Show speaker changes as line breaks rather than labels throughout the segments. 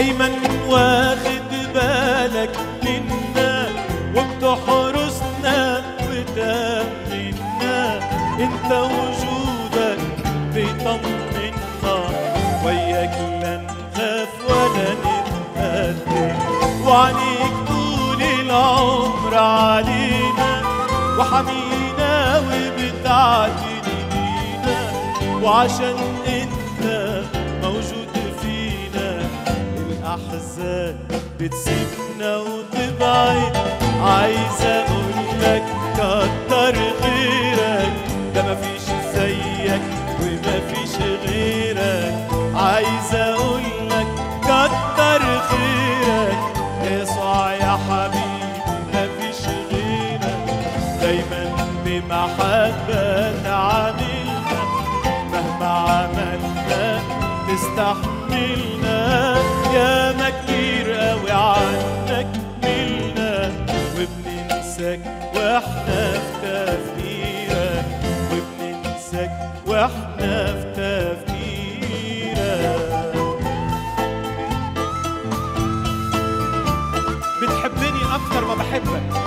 دايما واخد بالك منا وبتحرسنا وتأمنا انت وجودك بيطمنا وياك لا نخاف ولا نتقدم وعليك طول العمر علينا وحمينا وبتعدي بينا وعشان انت موجود فينا الأحزان بتسيبنا وتبعد عايز أقول لك كتر خيرك ده مفيش زيك ومفيش غيرك عايز أقول لك كتر خيرك يسوع يا حبيبي مفيش غيرك دايما بمحبة تعاملنا مهما عملنا تستحملنا يا ما كتير قوي عنك ملنا وبننساك واحنا في تفكيرك وبننساك واحنا في تفكيرك بتحبني اكتر ما بحبك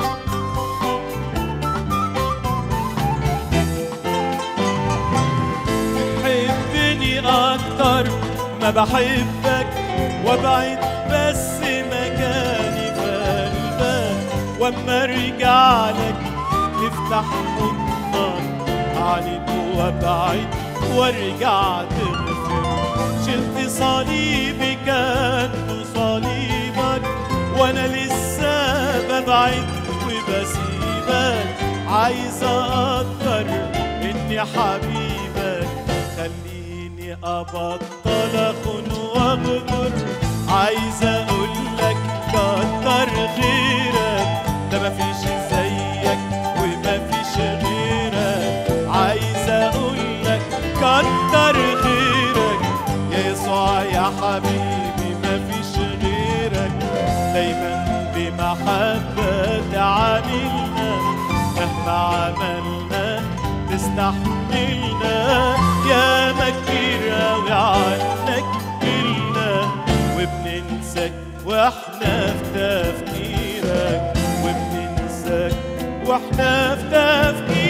بتحبني اكتر ما بحبك وابعد بس مكاني في قلبك واما ارجع لك تفتح حضنك عنيد وابعد وارجع تغفر شلت صليبي كان صليبك وانا لسه ببعد وبسيبك عايز اقدر اني حبيبك خليني ابطل اخون واغدر عايز اقول لك كتر خيرك ده مفيش زيك ومفيش غيرك عايز اقول لك كتر خيرك يا يسوع يا حبيبي مفيش غيرك دايما بمحبة تعاملنا مهما عملنا تستحملنا يا ما كتير قوي عنك قلنا وبننساك واحنا في تفكيرك وبننساك واحنا في تفكيرك